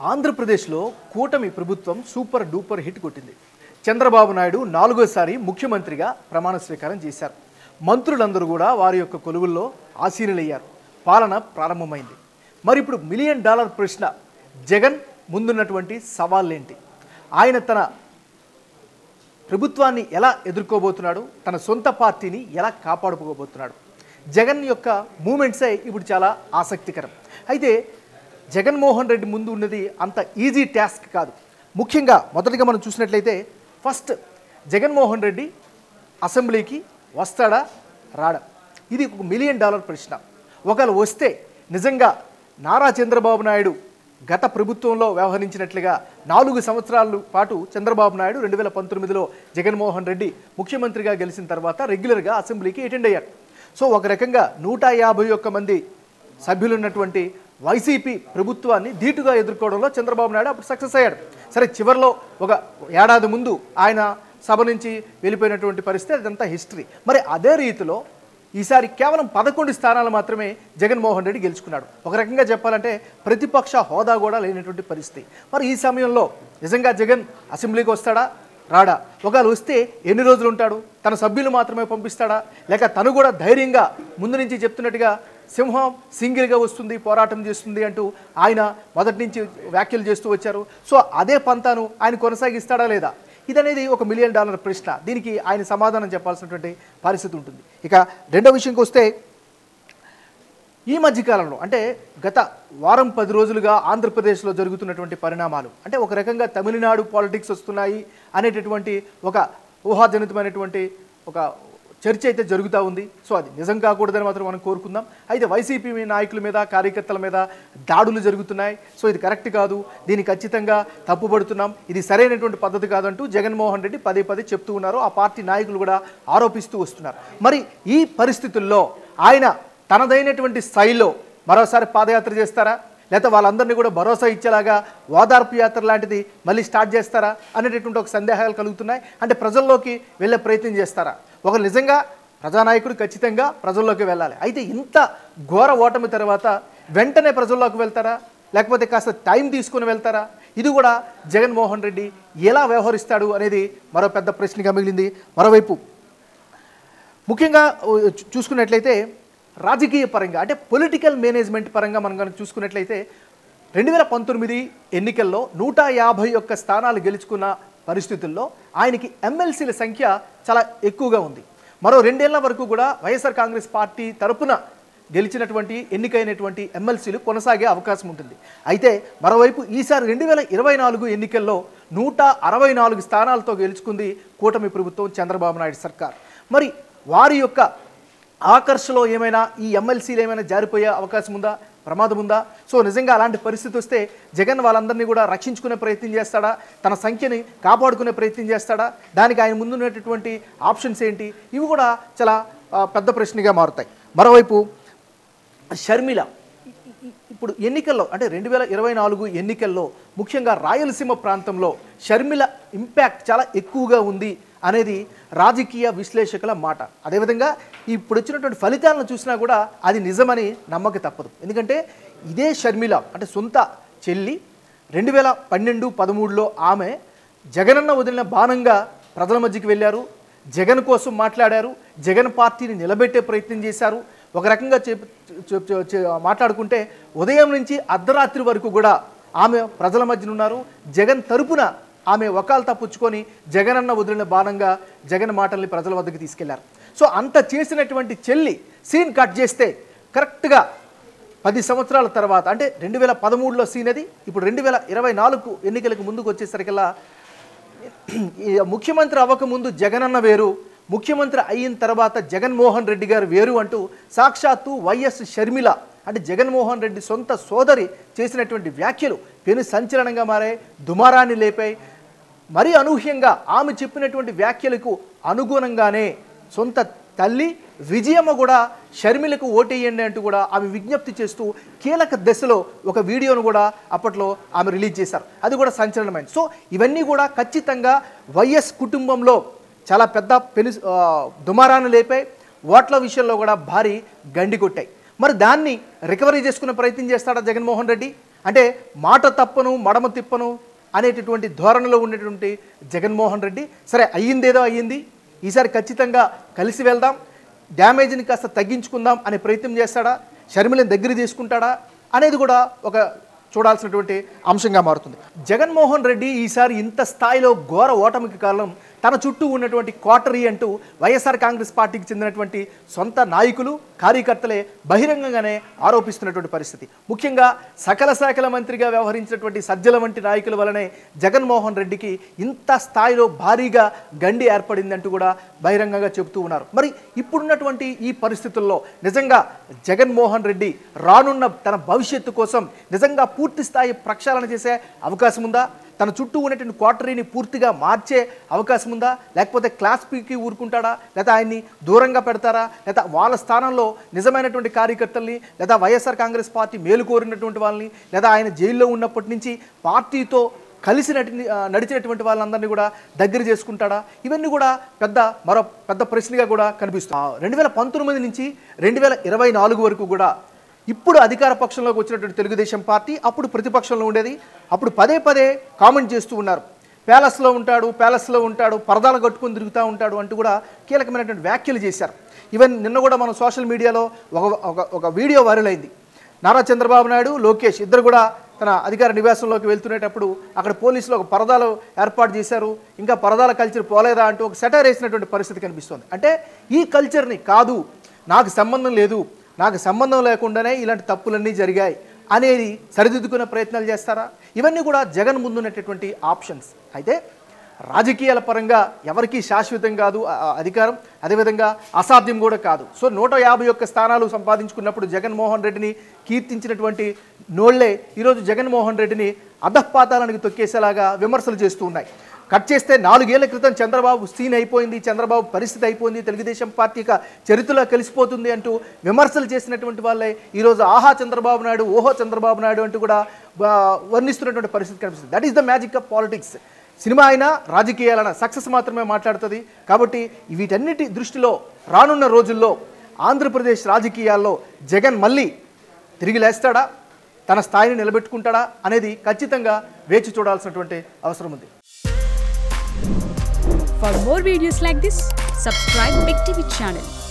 ఆంధ్రప్రదేశ్లో కూటమి ప్రభుత్వం సూపర్ డూపర్ హిట్ కొట్టింది చంద్రబాబు నాయుడు నాలుగోసారి ముఖ్యమంత్రిగా ప్రమాణ స్వీకారం చేశారు మంత్రులందరూ కూడా వారి యొక్క కొలువుల్లో ఆసీనులయ్యారు పాలన ప్రారంభమైంది మరి ఇప్పుడు మిలియన్ డాలర్ ప్రశ్న జగన్ ముందున్నటువంటి సవాళ్ళేంటి ఆయన తన ప్రభుత్వాన్ని ఎలా ఎదుర్కోబోతున్నాడు తన సొంత పార్టీని ఎలా కాపాడుకోబోతున్నాడు జగన్ యొక్క మూమెంట్సే ఇప్పుడు చాలా ఆసక్తికరం అయితే జగన్మోహన్ రెడ్డి ముందు ఉన్నది అంత ఈజీ టాస్క్ కాదు ముఖ్యంగా మొదటిగా మనం చూసినట్లయితే ఫస్ట్ జగన్మోహన్ రెడ్డి అసెంబ్లీకి వస్తాడా రాడా ఇది ఒక మిలియన్ డాలర్ ప్రశ్న ఒకవేళ వస్తే నిజంగా నారా చంద్రబాబు నాయుడు గత ప్రభుత్వంలో వ్యవహరించినట్లుగా నాలుగు సంవత్సరాల పాటు చంద్రబాబు నాయుడు రెండు వేల పంతొమ్మిదిలో జగన్మోహన్ రెడ్డి ముఖ్యమంత్రిగా గెలిచిన తర్వాత రెగ్యులర్గా అసెంబ్లీకి అటెండ్ అయ్యారు సో ఒక రకంగా నూట యాభై ఒక్క మంది సభ్యులున్నటువంటి వైసీపీ ప్రభుత్వాన్ని ధీటుగా ఎదుర్కోవడంలో చంద్రబాబు నాయుడు అప్పుడు సక్సెస్ అయ్యాడు సరే చివరిలో ఒక ఏడాది ముందు ఆయన సభ నుంచి వెళ్ళిపోయినటువంటి పరిస్థితి అదంతా హిస్టరీ మరి అదే రీతిలో ఈసారి కేవలం పదకొండు స్థానాలు మాత్రమే జగన్మోహన్ రెడ్డి గెలుచుకున్నాడు ఒక రకంగా చెప్పాలంటే ప్రతిపక్ష హోదా కూడా లేనటువంటి పరిస్థితి మరి ఈ సమయంలో నిజంగా జగన్ అసెంబ్లీకి వస్తాడా రాడా ఒకవేళ వస్తే ఎన్ని రోజులు ఉంటాడు తన సభ్యులు మాత్రమే పంపిస్తాడా లేక తను కూడా ధైర్యంగా ముందు నుంచి చెప్తున్నట్టుగా సింహం సింగిల్గా వస్తుంది పోరాటం చేస్తుంది అంటూ ఆయన మొదటి నుంచి వ్యాఖ్యలు చేస్తూ వచ్చారు సో అదే పంతాను ఆయన కొనసాగిస్తాడా లేదా ఇదనేది ఒక మిలియన్ డాలర్ ప్రశ్న దీనికి ఆయన సమాధానం చెప్పాల్సినటువంటి పరిస్థితి ఉంటుంది ఇక రెండో విషయంకి వస్తే ఈ మధ్యకాలంలో అంటే గత వారం పది రోజులుగా ఆంధ్రప్రదేశ్లో జరుగుతున్నటువంటి పరిణామాలు అంటే ఒక రకంగా తమిళనాడు పాలిటిక్స్ వస్తున్నాయి అనేటటువంటి ఒక ఊహాజనితమైనటువంటి ఒక చర్చ అయితే జరుగుతూ ఉంది సో అది నిజం కాకూడదని మాత్రం మనం కోరుకుందాం అయితే వైసీపీ నాయకుల మీద కార్యకర్తల మీద దాడులు జరుగుతున్నాయి సో ఇది కరెక్ట్ కాదు దీన్ని ఖచ్చితంగా తప్పుపడుతున్నాం ఇది సరైనటువంటి పద్ధతి కాదంటూ జగన్మోహన్ రెడ్డి పదే పదే చెప్తూ ఉన్నారు ఆ పార్టీ నాయకులు కూడా ఆరోపిస్తూ వస్తున్నారు మరి ఈ పరిస్థితుల్లో ఆయన తనదైనటువంటి స్థాయిలో మరోసారి పాదయాత్ర చేస్తారా లేకపోతే వాళ్ళందరినీ కూడా భరోసా ఇచ్చేలాగా ఓదార్పు యాత్ర లాంటిది మళ్ళీ స్టార్ట్ చేస్తారా అనేటటువంటి ఒక సందేహాలు కలుగుతున్నాయి అంటే ప్రజల్లోకి వెళ్ళే ప్రయత్నం చేస్తారా ఒకరు నిజంగా ప్రజానాయకుడు ఖచ్చితంగా ప్రజల్లోకి వెళ్ళాలి అయితే ఇంత ఘోర ఓటమి తర్వాత వెంటనే ప్రజల్లోకి వెళ్తారా లేకపోతే కాస్త టైం తీసుకుని వెళ్తారా ఇది కూడా జగన్మోహన్ రెడ్డి ఎలా వ్యవహరిస్తాడు అనేది మరో పెద్ద ప్రశ్నగా మిగిలింది మరోవైపు ముఖ్యంగా ఓ, చూ- చూసుకున్నట్లయితే రాజకీయ పరంగా అంటే పొలిటికల్ మేనేజ్మెంట్ పరంగా మనం కనుక చూసుకున్నట్లయితే రెండు వేల పంతొమ్మిది ఎన్నికల్లో నూట యాభై ఒక్క స్థానాలు గెలుచుకున్న పరిస్థితుల్లో ఆయనకి ఎమ్మెల్సీల సంఖ్య చాలా ఎక్కువగా ఉంది మరో రెండేళ్ల వరకు కూడా వైఎస్ఆర్ కాంగ్రెస్ పార్టీ తరపున గెలిచినటువంటి ఎన్నికైనటువంటి ఎమ్మెల్సీలు కొనసాగే అవకాశం ఉంటుంది అయితే మరోవైపు ఈసారి రెండు వేల ఇరవై నాలుగు ఎన్నికల్లో నూట అరవై నాలుగు స్థానాలతో గెలుచుకుంది కూటమి ప్రభుత్వం చంద్రబాబు నాయుడు సర్కార్ మరి వారి యొక్క ఆకర్షలో ఏమైనా ఈ ఎమ్మెల్సీలు ఏమైనా జారిపోయే అవకాశం ఉందా ప్రమాదం ఉందా సో నిజంగా అలాంటి పరిస్థితి వస్తే జగన్ వాళ్ళందరినీ కూడా రక్షించుకునే ప్రయత్నం చేస్తాడా తన సంఖ్యని కాపాడుకునే ప్రయత్నం చేస్తాడా దానికి ఆయన ముందున్నటువంటి ఆప్షన్స్ ఏంటి ఇవి కూడా చాలా ఆ, పెద్ద ప్రశ్నగా మారుతాయి మరోవైపు షర్మిల ఇ- ఇ- ఇప్పుడు ఎన్నికల్లో అంటే రెండు వేల ఇరవై నాలుగు ఎన్నికల్లో ముఖ్యంగా రాయలసీమ ప్రాంతంలో షర్మిల ఇంపాక్ట్ చాలా ఎక్కువగా ఉంది అనేది రాజకీయ విశ్లేషకుల మాట అదేవిధంగా ఇప్పుడు వచ్చినటువంటి ఫలితాలను చూసినా కూడా అది నిజమని నమ్మక తప్పదు ఎందుకంటే ఇదే షర్మిల అంటే సొంత చెల్లి రెండు వేల పన్నెండు పదమూడులో ఆమె జగనన్న వదిలిన బాణంగా ప్రజల మధ్యకి వెళ్ళారు జగన్ కోసం మాట్లాడారు జగన్ పార్టీని నిలబెట్టే ప్రయత్నం చేశారు ఒక రకంగా చెప్- చెప్- చెప్- చె- మాట్లాడుకుంటే ఉదయం నుంచి అర్ధరాత్రి వరకు కూడా ఆమె ప్రజల మధ్యన ఉన్నారు జగన్ తరపున ఆమె వకాల్తా పుచ్చుకొని జగనన్న వదిలిన బాణంగా జగన్ మాటల్ని ప్రజల వద్దకు తీసుకెళ్లారు సో అంత చేసినటువంటి చెల్లి సీన్ కట్ చేస్తే కరెక్ట్గా పది సంవత్సరాల తర్వాత అంటే రెండు వేల పదమూడులో సీన్ అది ఇప్పుడు రెండు వేల ఇరవై నాలుగు ఎన్నికలకు ముందుకు వచ్చేసరికల్లా ఈ ముఖ్యమంత్రి అవ్వకముందు జగనన్న వేరు ముఖ్యమంత్రి అయిన తర్వాత జగన్మోహన్ రెడ్డి గారు వేరు అంటూ సాక్షాత్తు వైఎస్ షర్మిల అంటే జగన్మోహన్ రెడ్డి సొంత సోదరి చేసినటువంటి వ్యాఖ్యలు పెను సంచలనంగా మారాయి దుమారాన్ని లేపాయి మరీ అనూహ్యంగా ఆమె చెప్పినటువంటి వ్యాఖ్యలకు అనుగుణంగానే సొంత తల్లి విజయమ్మ కూడా షర్మిలకు ఓటేయండి అంటూ కూడా ఆమె విజ్ఞప్తి చేస్తూ కీలక దశలో ఒక వీడియోను కూడా అప్పట్లో ఆమె రిలీజ్ చేశారు అది కూడా సంచలనమైంది సో ఇవన్నీ కూడా ఖచ్చితంగా వైఎస్ కుటుంబంలో చాలా పెద్ద పెను ఆ, దుమారాన్ని లేపాయి ఓట్ల విషయంలో కూడా భారీ గండి కొట్టాయి మరి దాన్ని రికవరీ చేసుకునే ప్రయత్నం చేస్తాడా జగన్మోహన్ రెడ్డి అంటే మాట తప్పను మడమ తిప్పను అనేటటువంటి ధోరణిలో ఉన్నటువంటి జగన్మోహన్ రెడ్డి సరే అయ్యిందేదో అయ్యింది ఈసారి ఖచ్చితంగా కలిసి వెళ్దాం డ్యామేజ్ని కాస్త తగ్గించుకుందాం అనే ప్రయత్నం చేస్తాడా షర్మిలని దగ్గర తీసుకుంటాడా అనేది కూడా ఒక చూడాల్సినటువంటి అంశంగా మారుతుంది జగన్మోహన్ రెడ్డి ఈసారి ఇంత స్థాయిలో ఘోర ఓటమికి కారణం తన చుట్టూ ఉన్నటువంటి క్వార్టరీ అంటూ వైఎస్ఆర్ కాంగ్రెస్ పార్టీకి చెందినటువంటి సొంత నాయకులు కార్యకర్తలే బహిరంగంగానే ఆరోపిస్తున్నటువంటి పరిస్థితి ముఖ్యంగా సకల శాఖల మంత్రిగా వ్యవహరించినటువంటి సజ్జల వంటి నాయకుల వలనే జగన్మోహన్ రెడ్డికి ఇంత స్థాయిలో భారీగా గండి ఏర్పడిందంటూ కూడా బహిరంగంగా చెబుతూ ఉన్నారు మరి ఇప్పుడున్నటువంటి ఈ పరిస్థితుల్లో నిజంగా జగన్మోహన్ రెడ్డి రానున్న తన భవిష్యత్తు కోసం నిజంగా పూర్తి స్థాయి ప్రక్షాళన చేసే అవకాశం ఉందా తన చుట్టూ ఉన్నటువంటి క్వార్టరీని పూర్తిగా మార్చే అవకాశం ఉందా లేకపోతే క్లాస్ పీకి ఊరుకుంటాడా లేదా ఆయన్ని దూరంగా పెడతారా లేదా వాళ్ళ స్థానంలో నిజమైనటువంటి కార్యకర్తల్ని లేదా వైఎస్ఆర్ కాంగ్రెస్ పార్టీ మేలు కోరినటువంటి వాళ్ళని లేదా ఆయన జైల్లో ఉన్నప్పటి నుంచి పార్టీతో కలిసి నటి ఆ, నడిచినటువంటి వాళ్ళందరినీ కూడా దగ్గర చేసుకుంటాడా ఇవన్నీ కూడా పెద్ద మరో పెద్ద ప్రశ్నగా కూడా కనిపిస్తుంది రెండు వేల పంతొమ్మిది నుంచి రెండు వేల ఇరవై నాలుగు వరకు కూడా ఇప్పుడు అధికార పక్షంలోకి వచ్చినటువంటి తెలుగుదేశం పార్టీ అప్పుడు ప్రతిపక్షంలో ఉండేది అప్పుడు పదే పదే కామెంట్ చేస్తూ ఉన్నారు ప్యాలెస్లో ఉంటాడు ప్యాలెస్లో ఉంటాడు పరదాలు కట్టుకొని తిరుగుతూ ఉంటాడు అంటూ కూడా కీలకమైనటువంటి వ్యాఖ్యలు చేశారు ఈవెన్ నిన్న కూడా మనం సోషల్ మీడియాలో ఒక ఒక- ఒక వీడియో వైరల్ అయింది నారా చంద్రబాబు నాయుడు లోకేష్ ఇద్దరు కూడా తన అధికార నివాసంలోకి వెళ్తునేటప్పుడు అక్కడ పోలీసులు ఒక పరదాలు ఏర్పాటు చేశారు ఇంకా పరదాల కల్చర్ పోలేదా అంటూ ఒక సెటర్ వేసినటువంటి పరిస్థితి కనిపిస్తుంది అంటే ఈ కల్చర్ని కాదు నాకు సంబంధం లేదు నాకు సంబంధం లేకుండానే ఇలాంటి తప్పులన్నీ జరిగాయి అనేది సరిదిద్దుకునే ప్రయత్నాలు చేస్తారా ఇవన్నీ కూడా జగన్ ముందున్నటువంటి ఆప్షన్స్ అయితే రాజకీయాల పరంగా ఎవరికీ శాశ్వతం కాదు ఆ- ఆ అధికారం అదేవిధంగా అసాధ్యం కూడా కాదు సో నూట యాభై ఒక్క స్థానాలు సంపాదించుకున్నప్పుడు జగన్మోహన్ రెడ్డిని కీర్తించినటువంటి నోళ్లే ఈరోజు జగన్మోహన్ రెడ్డిని అధఃపాతాలకు తొక్కేసేలాగా విమర్శలు చేస్తూ ఉన్నాయి కట్ చేస్తే నాలుగేళ్ల క్రితం చంద్రబాబు సీన్ అయిపోయింది చంద్రబాబు పరిస్థితి అయిపోయింది తెలుగుదేశం పార్టీ ఇక చరిత్రలో కలిసిపోతుంది అంటూ విమర్శలు చేసినటువంటి వాళ్ళే ఈరోజు ఆహా చంద్రబాబు నాయుడు ఓహో చంద్రబాబు నాయుడు అంటూ కూడా ఆ, వర్ణిస్తున్నటువంటి పరిస్థితి కనిపిస్తుంది that is the magic of politics cinema అయినా రాజకీయాలైనా సక్సెస్ మాత్రమే మాట్లాడుతుంది కాబట్టి వీటన్నిటి దృష్టిలో రానున్న రోజుల్లో ఆంధ్రప్రదేశ్ రాజకీయాల్లో జగన్ మళ్ళీ తిరిగి లేస్తాడా తన స్థాయిని నిలబెట్టుకుంటాడా అనేది ఖచ్చితంగా వేచి చూడాల్సినటువంటి అవసరం ఉంది For more videos like this, subscribe Big TV channel